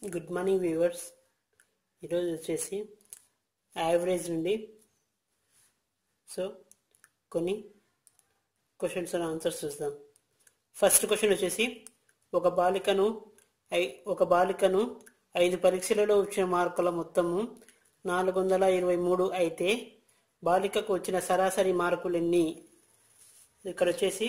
good morning viewers ఈరోజు వచ్చేసి average నుండి సో కొన్ని క్వశ్చన్స్ అండ్ ఆన్సర్స్ చూద్దాం ఫస్ట్ క్వశ్చన్ వచ్చేసి ఒక బాలికను ఐ ఒక బాలికను ఐదు పరీక్షలలో వచ్చిన మార్కుల మొత్తము నాలుగు వందల ఇరవై మూడు అయితే బాలికకు వచ్చిన సరాసరి మార్కులు ఎన్ని ఇక్కడ వచ్చేసి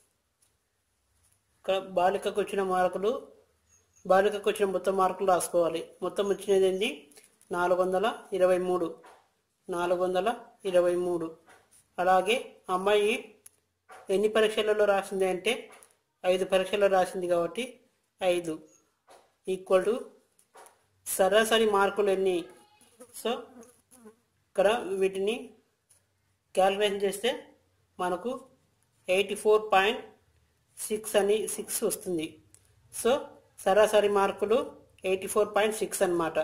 ఇక్కడ బాలికకు వచ్చిన మార్కులు బాలికకు వచ్చిన మొత్తం మార్కులు రాసుకోవాలి మొత్తం వచ్చినది ఏంది నాలుగు వందల ఇరవై మూడు నాలుగు వందల ఇరవై మూడు అలాగే అమ్మాయి ఎన్ని పరీక్షలలో రాసింది అంటే ఐదు పరీక్షల్లో రాసింది కాబట్టి ఐదు ఈక్వల్ టు సరాసరి మార్కులు ఎన్ని సో ఇక్కడ వీటిని క్యాలిక్యులేషన్ చేస్తే మనకు ఎయిటీ ఫోర్ పాయింట్ సిక్స్ అని సిక్స్ వస్తుంది సో సరాసరి మార్కులు ఎయిటీ ఫోర్ పాయింట్ సిక్స్ అనమాట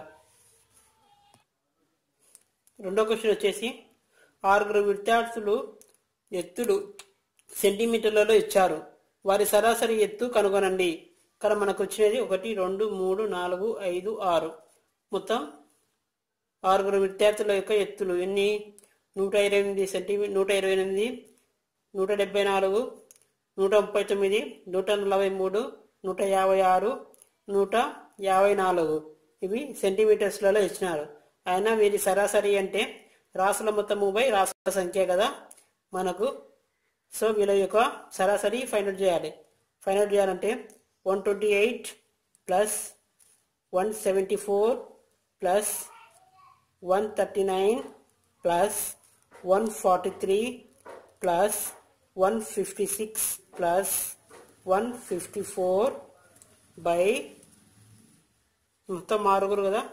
రెండో క్వశ్చన్ వచ్చేసి ఆరుగురు విద్యార్థులు ఎత్తులు సెంటీమీటర్లలో ఇచ్చారు వారి సరాసరి ఎత్తు కనుగొనండి ఇక్కడ మనకు వచ్చినది ఒకటి రెండు మూడు నాలుగు ఐదు ఆరు మొత్తం ఆరుగురు విద్యార్థుల యొక్క ఎత్తులు ఎన్ని నూట ఇరవై ఎనిమిది సెంటీమీ నూట ఇరవై ఎనిమిది నూట డెబ్బై నాలుగు నూట ముప్పై తొమ్మిది నూట నలభై మూడు నూట యాభై ఆరు నూట యాభై నాలుగు ఇవి సెంటీమీటర్స్లలో ఇచ్చినారు అయినా వీరి సరాసరి అంటే రాసుల మొత్తము బై రాసుల సంఖ్య కదా మనకు సో వీళ్ళ యొక్క సరాసరి ఫైండ్ అవుట్ చేయాలి ఫైండ్ అవుట్ చేయాలంటే one twenty eight plus one seventy four plus one thirty nine plus one forty three plus one fifty six plus one fifty four by మొత్తం ఆరుగురు కదా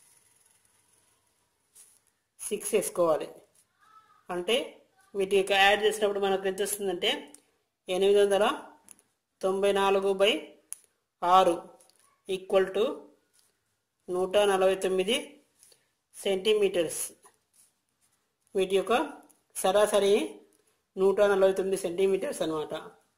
సిక్స్ వేసుకోవాలి అంటే వీటి యొక్క యాడ్ చేసినప్పుడు మనకు ఎంత వస్తుందంటే ఎనిమిది వందల తొంభై నాలుగు బై ఆరు ఈక్వల్ టు నూట నలభై తొమ్మిది సెంటీమీటర్స్ వీటి యొక్క సరాసరి నూట నలభై తొమ్మిది సెంటీమీటర్స్ అనమాట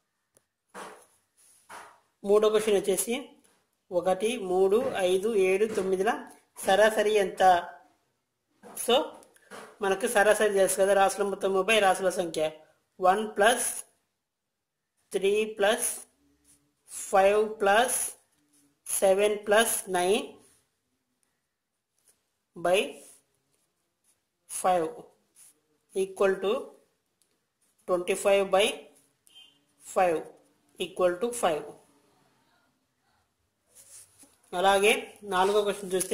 మూడో క్వశ్చన్ వచ్చేసి ఒకటి మూడు ఐదు ఏడు తొమ్మిదిల సరాసరి ఎంత సో మనకు సరాసరి తెలుసు కదా రాసుల మొత్తం బై రాసుల సంఖ్య one plus three plus five plus seven plus nine by five equal to twenty five by five equal to five అలాగే నాలుగో క్వశ్చన్ చూస్తే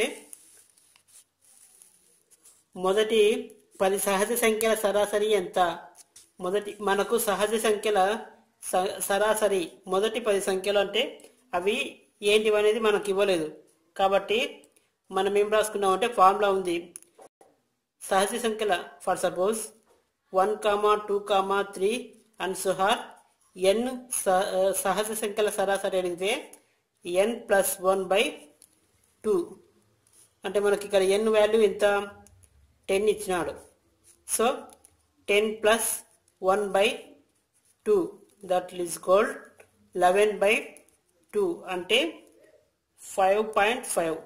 మొదటి పది సహజ సంఖ్యల సరాసరి ఎంత మొదటి మనకు సహజ సంఖ్యల స- సరాసరి మొదటి పది సంఖ్యలు అంటే అవి ఏంటివి అనేది మనకు ఇవ్వలేదు కాబట్టి మనం ఏం రాసుకున్నాం అంటే ఫార్ములా ఉంది సహజ సంఖ్యల for suppose one comma two comma three and సుహార్ ఎన్ స- సహజ సంఖ్యల సరాసరి అడిగితే N plus one by two అంటే మనకి ఇక్కడ ఎన్ వాల్యూ ఎంత టెన్ ఇచ్చినాడు so ten plus one by two that is గోల్డ్ లెవెన్ బై టూ అంటే ఫైవ్ పాయింట్ ఫైవ్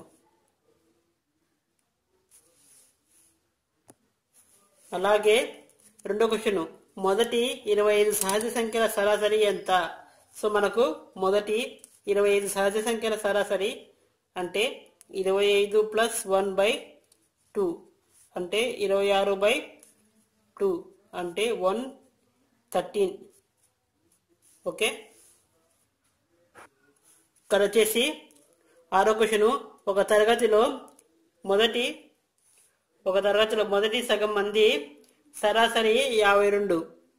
అలాగే రెండో క్వశ్చన్ మొదటి ఇరవై ఐదు సహజ సంఖ్యల సరాసరి ఎంత సో మనకు మొదటి ఇరవై ఐదు సహజ సంఖ్యల సరాసరి అంటే ఇరవై ఐదు ప్లస్ వన్ బై టూ అంటే ఇరవై ఆరు బై టూ అంటే వన్ థర్టీన్ ఓకే ఇక్కడ వచ్చేసి ఆరో క్వశ్చన్ ఒక తరగతిలో మొదటి ఒక తరగతిలో మొదటి సగం మంది సరాసరి యాభై రెండు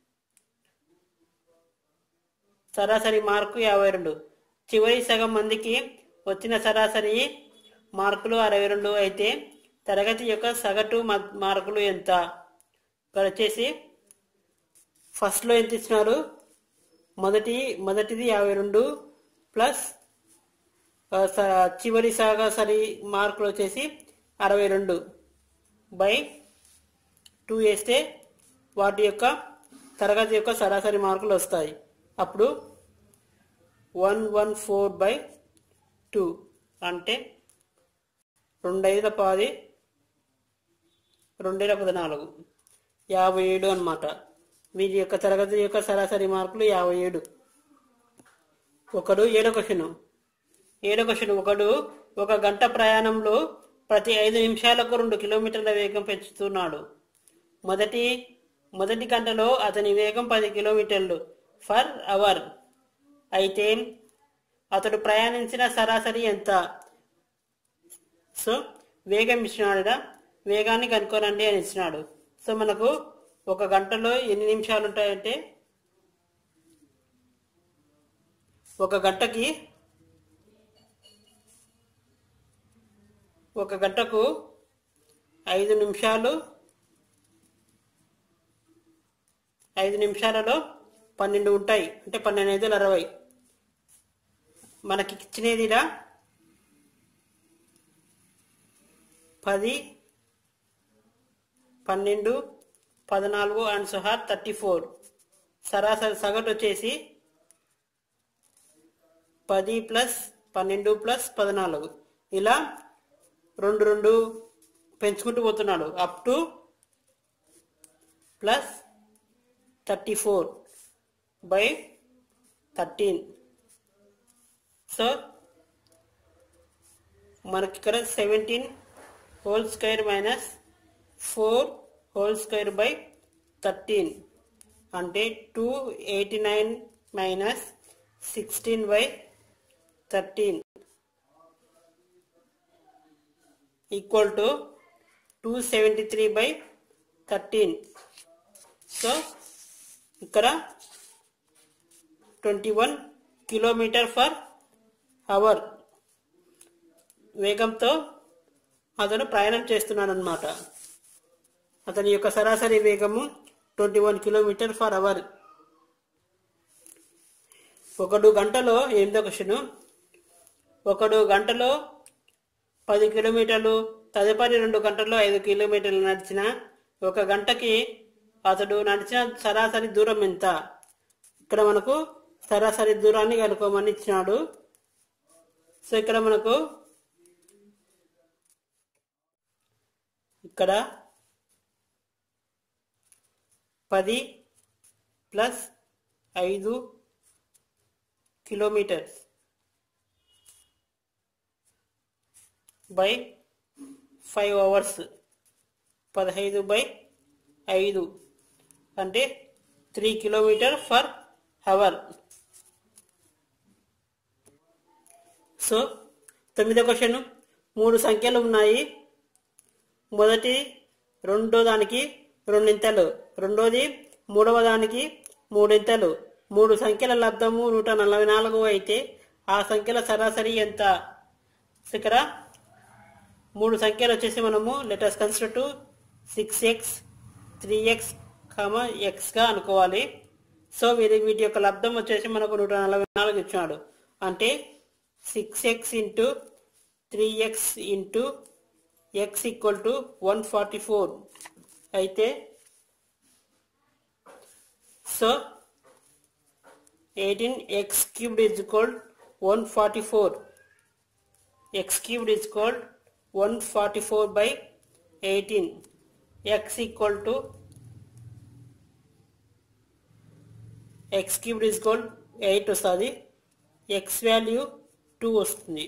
సరాసరి మార్కు యాభై రెండు చివరి సగం మందికి వచ్చిన సరాసరి మార్కులు అరవై రెండు అయితే తరగతి యొక్క సగటు మ- మార్కులు ఎంత ఇక్కడ వచ్చేసి ఫస్ట్లో ఎంత ఇచ్చినారు మొదటి మొదటిది యాభై రెండు ప్లస్ ఆ, స- చివరి సరాసరి మార్కులు వచ్చేసి అరవై రెండు బై టూ వేస్తే వాటి యొక్క తరగతి యొక్క సరాసరి మార్కులు వస్తాయి అప్పుడు one one four by two అంటే రెండు ఐదుల పది రెండేల పద్నాలుగు యాభై ఏడు అనమాట వీరి యొక్క తరగతి యొక్క సరాసరి మార్కులు యాభై ఏడు ఒకడు ఏడో క్వశ్చన్ ఏడో క్వశ్చన్ ఒకడు ఒక గంట ప్రయాణంలో ప్రతి ఐదు నిమిషాలకు రెండు కిలోమీటర్ల వేగం పెంచుతున్నాడు మొదటి మొదటి గంటలో అతని వేగం పది కిలోమీటర్లు ఫర్ అవర్ అయితే అతడు ప్రయాణించిన సరాసరి ఎంత సో వేగం ఇచ్చినాడు వేగాన్ని కనుక్కోనండి అని ఇచ్చినాడు సో మనకు ఒక గంటలో ఎన్ని నిమిషాలు ఉంటాయంటే ఒక గంటకి ఒక గంటకు ఐదు నిమిషాలు ఐదు నిమిషాలలో పన్నెండు ఉంటాయి అంటే పన్నెండు ఐదులు అరవై మనకి ఇచ్చినది ఇలా పది పన్నెండు పద్నాలుగు అండ్ సహా థర్టీ ఫోర్ సరాసరి సగటు వచ్చేసి పది ప్లస్ పన్నెండు ప్లస్ పద్నాలుగు ఇలా రెండు రెండు పెంచుకుంటూ పోతున్నాడు up to plus thirty four by thirteen so మనకి ఇక్కడ seventeen whole square minus four whole square by thirteen అంటే two eighty nine minus sixteen by thirteen equal to two seventy three by thirteen so ఇక్కడ twenty one kilometer per hour వేగంతో అతను ప్రయాణం చేస్తున్నాడు అనమాట అతని యొక్క సరాసరి వేగము twenty one kilometer per hour ఒకడు గంటలో ఎనిమిదో క్వశ్చన్ ఒకడు గంటలో పది కిలోమీటర్లు తదుపరి రెండు గంటల్లో ఐదు కిలోమీటర్లు నడిచిన ఒక గంటకి అతడు నడిచిన సరాసరి దూరం ఎంత ఇక్కడ మనకు సరాసరి దూరాన్ని కనుక్కోమని ఇచ్చినాడు సో ఇక్కడ మనకు ఇక్కడ పది ప్లస్ ఐదు కిలోమీటర్స్ బై ఫైవ్ అవర్స్ పదహైదు బై ఐదు అంటే three kilometer per hour so తొమ్మిదో క్వశ్చన్ మూడు సంఖ్యలు ఉన్నాయి మొదటి రెండో దానికి రెండింతలు రెండోది మూడవ దానికి మూడింతలు మూడు సంఖ్యల లబ్ధము నూట నలభై నాలుగు అయితే ఆ సంఖ్యల సరాసరి ఎంత సో ఇక్కడ మూడు సంఖ్యలు వచ్చేసి మనము letters consider to six x three x comma ఎక్స్గా అనుకోవాలి సో వీరి వీటి యొక్క లబ్ధం వచ్చేసి మనకు నూట నలభై నాలుగు ఇచ్చినాడు అంటే six x into three x into x equal to one forty four అయితే so eighteen x cubed is equal one forty four x cubed is equal one forty four by eighteen x equal to x cubed is equal eight వస్తుంది x value two వస్తుంది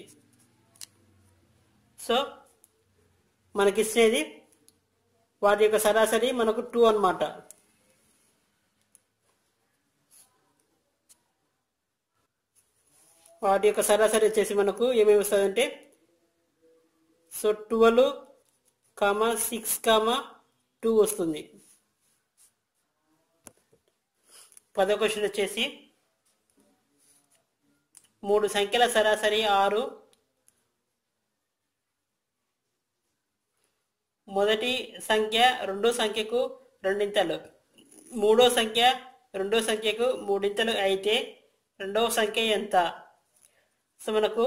so మనకి ఇచ్చేది వాటి యొక్క సరాసరి మనకు two అన్నమాట వాటి యొక్క సరాసరి వచ్చేసి మనకు ఏమేమి వస్తుందంటే so twelve comma six comma two వస్తుంది పదో క్వశ్చన్ వచ్చేసి మూడు సంఖ్యల సరాసరి ఆరు మొదటి సంఖ్య రెండో సంఖ్యకు రెండింతలు మూడో సంఖ్య రెండో సంఖ్యకు మూడింతలు అయితే రెండవ సంఖ్య ఎంత సో మనకు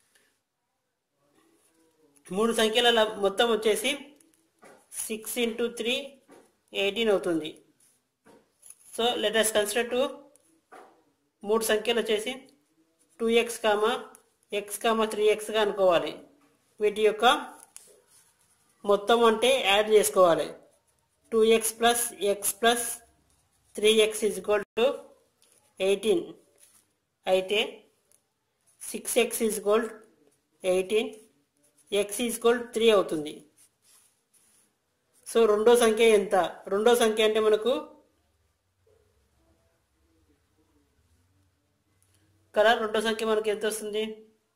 మూడు సంఖ్యల ల- మొత్తం వచ్చేసి సిక్స్ ఇంటూ త్రీ ఎయిటీన్ అవుతుంది సో లెటర్స్ కన్సిడర్ టు మూడు సంఖ్యలు వచ్చేసి two x comma x comma three ఎక్స్గా అనుకోవాలి వీటి యొక్క మొత్తం అంటే యాడ్ చేసుకోవాలి two x plus x plus three x is equal to eighteen అయితే six x is equal eighteen x is equal three అవుతుంది సో రెండో సంఖ్య ఎంత రెండో సంఖ్య అంటే మనకు కదా రెండో సంఖ్య మనకి ఎంత వస్తుంది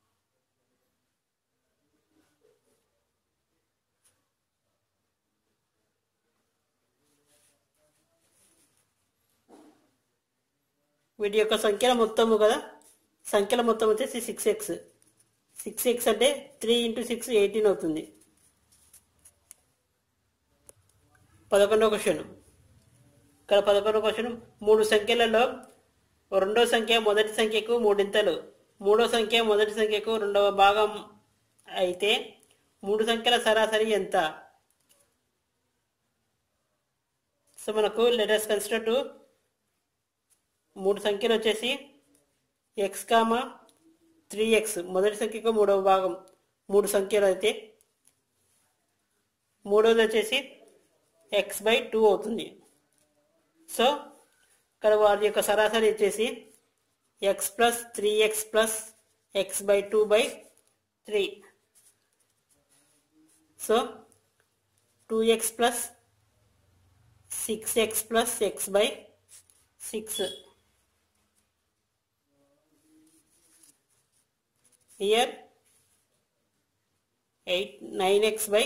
వీటి యొక్క సంఖ్యల మొత్తము కదా సంఖ్యల మొత్తం వచ్చేసి సిక్స్ ఎక్స్ సిక్స్ ఎక్స్ అంటే త్రీ ఇంటూ సిక్స్ ఎయిటీన్ అవుతుంది పదకొండవ క్వశ్చన్ ఇక్కడ పదకొండవ క్వశ్చన్ మూడు సంఖ్యలలో రెండో సంఖ్య మొదటి సంఖ్యకు మూడింతలు మూడో సంఖ్య మొదటి సంఖ్యకు రెండవ భాగం అయితే మూడు సంఖ్యల సరాసరి ఎంత సో మనకు లెటర్స్ కన్సిడర్ టు మూడు సంఖ్యలు వచ్చేసి ఎక్స్ కామా త్రీ ఎక్స్ మొదటి సంఖ్యకు మూడవ భాగం మూడు సంఖ్యలు అయితే మూడవది వచ్చేసి ఎక్స్ బై టూ అవుతుంది సో ఇక్కడ వారి యొక్క సరాసరి వచ్చేసి x plus three x plus x by two by three so two x plus six x plus x by six here 8 9x by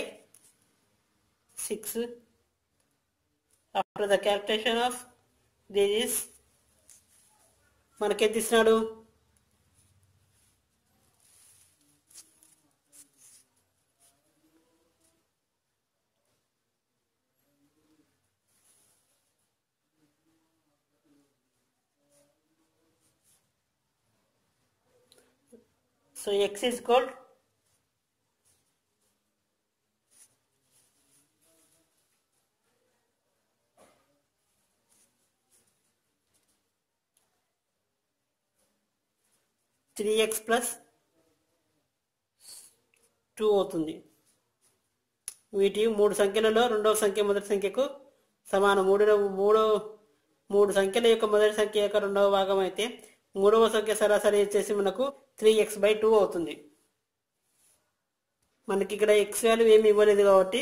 6 after the calculation of this is మనకి ఎంత ఇస్తున్నాడు So x is called three x plus two అవుతుంది వీటి మూడు సంఖ్యలలో రెండవ సంఖ్య మొదటి సంఖ్యకు సమానం మూడు మూడో మూడు సంఖ్యల యొక్క మొదటి సంఖ్య యొక్క రెండవ భాగం అయితే మూడవ సంఖ్య సరాసరి వచ్చేసి మనకు త్రీ ఎక్స్ బై టూ అవుతుంది మనకి ఇక్కడ ఎక్స్ వాల్యూ ఏమి ఇవ్వలేదు కాబట్టి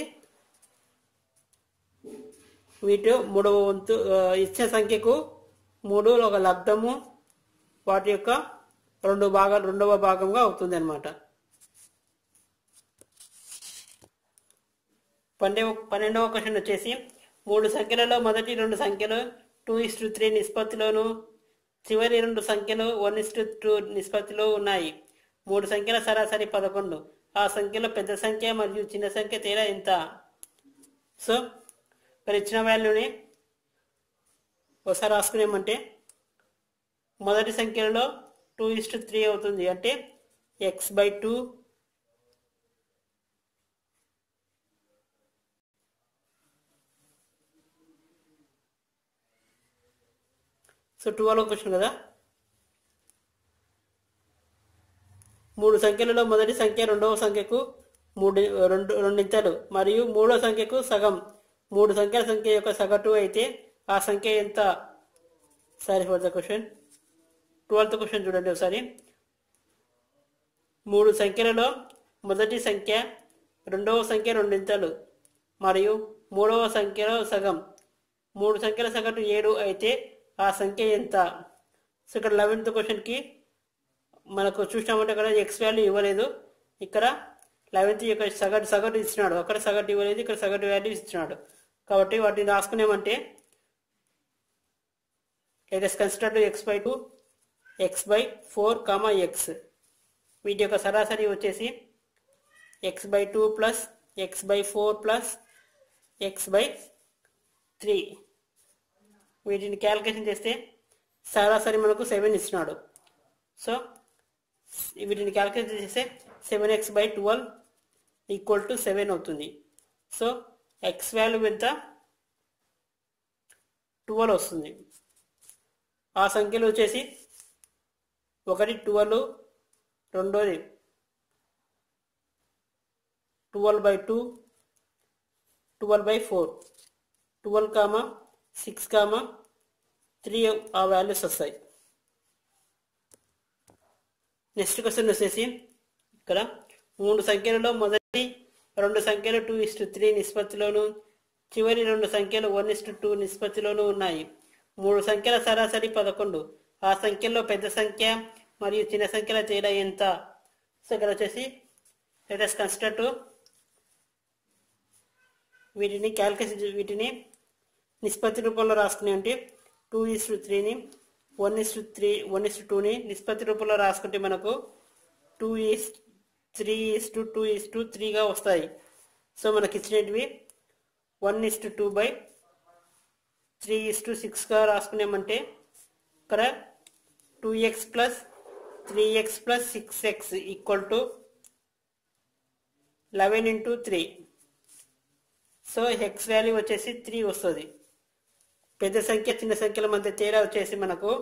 వీటి మూడవ వంతు ఆ, ఇచ్చిన సంఖ్యకు మూడు ఒక లబ్ధము వాటి యొక్క రెండు భాగాలు రెండవ భాగంగా అవుతుంది అనమాట పన్నె పన్నెండవ క్వశ్చన్ వచ్చేసి మూడు సంఖ్యలలో మొదటి రెండు సంఖ్యలు టూ ఇస్ టు త్రీ నిష్పత్తిలోను చివరి రెండు సంఖ్యలు వన్ ఇస్ టు టూ నిష్పత్తిలో ఉన్నాయి మూడు సంఖ్యల సరాసరి పదకొండు ఆ సంఖ్యలో పెద్ద సంఖ్య మరియు చిన్న సంఖ్య తేడా ఎంత సో ఇక్కడ ఇచ్చిన వాల్యూని ఒకసారి రాసుకునేమంటే మొదటి సంఖ్యలో టూ ఇస్ టు త్రీ అవుతుంది అంటే x by two so twelve question కదా మూడు సంఖ్యలలో మొదటి సంఖ్య రెండవ సంఖ్యకు మూడు రెండు రెండింతలు మరియు మూడో సంఖ్యకు సగం మూడు సంఖ్యల సంఖ్య యొక్క సగటు అయితే ఆ సంఖ్య ఎంత sorry for the question twelfth question చూడండి ఒకసారి మూడు సంఖ్యలలో మొదటి సంఖ్య రెండవ సంఖ్య రెండింతలు మరియు మూడవ సంఖ్యలో సగం మూడు సంఖ్యల సగటు ఏడు అయితే ఆ సంఖ్య ఎంత సో ఇక్కడ లెవెన్త్ క్వశ్చన్కి మనకు చూసినామంటే ఇక్కడ ఎక్స్ వాల్యూ ఇవ్వలేదు ఇక్కడ లెవెన్త్ యొక్క సగటు సగటు ఇచ్చినాడు అక్కడ సగటు ఇవ్వలేదు ఇక్కడ సగటు వాల్యూ ఇచ్చినాడు కాబట్టి వాటిని రాసుకునేమంటే let us consider to x by 2 x by 4 కామా x వీటి యొక్క సరాసరి వచ్చేసి x by two plus x by four plus x by three వీటిని క్యాల్కులేషన్ చేస్తే సరాసరి మనకు సెవెన్ ఇచ్చినాడు సో వీటిని క్యాల్కులేషన్ చేస్తే seven x by twelve equal to seven అవుతుంది సో ఎక్స్ వాల్యూ ఎంత ట్వెల్వ్ వస్తుంది ఆ సంఖ్యలు వచ్చేసి ఒకటి ట్వెల్వ్ రెండోది twelve by two twelve by four twelve comma six comma three ఆ వాల్యూస్ వస్తాయి నెక్స్ట్ క్వశ్చన్ వచ్చేసి ఇక్కడ మూడు సంఖ్యలలో మొదటి రెండు సంఖ్యలు టూ ఇస్టు త్రీ నిష్పత్తిలోను చివరి రెండు సంఖ్యలు వన్ ఇస్టు టూ నిష్పత్తిలోనూ ఉన్నాయి మూడు సంఖ్యల సరాసరి పదకొండు ఆ సంఖ్యల్లో పెద్ద సంఖ్య మరియు చిన్న సంఖ్యల తేడా ఎంత సో ఇక్కడ వచ్చేసి లెటస్ కన్సిడర్ టు వీటిని క్యాల్కులేషన్ వీటిని నిష్పత్తి రూపంలో రాసుకునే అంటే టూ ఇస్ టు త్రీని one is to three one is to టూని నిష్పత్తి రూపంలో రాసుకుంటే మనకు two is three is to two is to త్రీగా వస్తాయి సో మనకి ఇచ్చినవి one is to two by three is to సిక్స్గా రాసుకున్నామంటే ఇక్కడ two x plus three x plus six x equal to eleven into three so x value వచ్చేసి three వస్తుంది పెద్ద సంఖ్య చిన్న సంఖ్యల మధ్య తేడా వచ్చేసి మనకు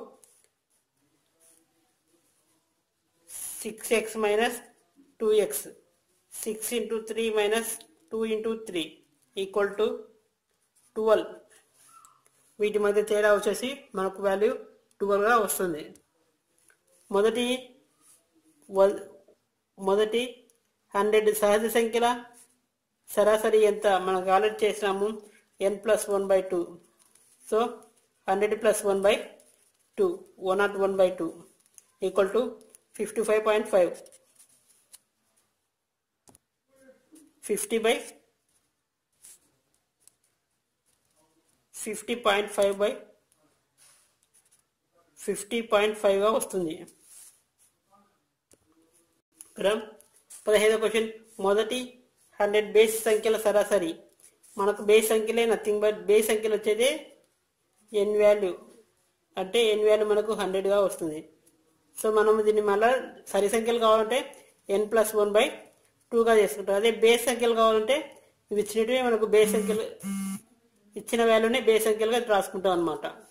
six x minus two x six into three minus two into three equal to twelve వీటి మధ్య తేడా వచ్చేసి మనకు వాల్యూ ట్వెల్వ్గా వస్తుంది మొదటి వల్- మొదటి హండ్రెడ్ సహజ సంఖ్యల సరాసరి ఎంత మనకు ఆల్రెడీ చేసినాము N plus one by two so hundred plus one by two one naught one by two equal to fifty five point five fifty by fifty point five by fifty point ఫైవ్గా వస్తుంది ఇక్కడ పదహైదో question మొదటి hundred base సంఖ్యల సరాసరి మనకు base సంఖ్యలే nothing but base సంఖ్యలు వచ్చేది ఎన్ వాల్యూ అంటే ఎన్ వాల్యూ మనకు హండ్రెడ్గా వస్తుంది సో మనం దీన్ని మళ్ళీ సరి సంఖ్యలు కావాలంటే ఎన్ ప్లస్ వన్ బై టూగా చేసుకుంటాం అదే బేస్ సంఖ్యలు కావాలంటే ఇవి ఇచ్చినట్టువే మనకు బేస్ సంఖ్యలు ఇచ్చిన వాల్యూనే బేస్ సంఖ్యలుగా రాసుకుంటాం అనమాట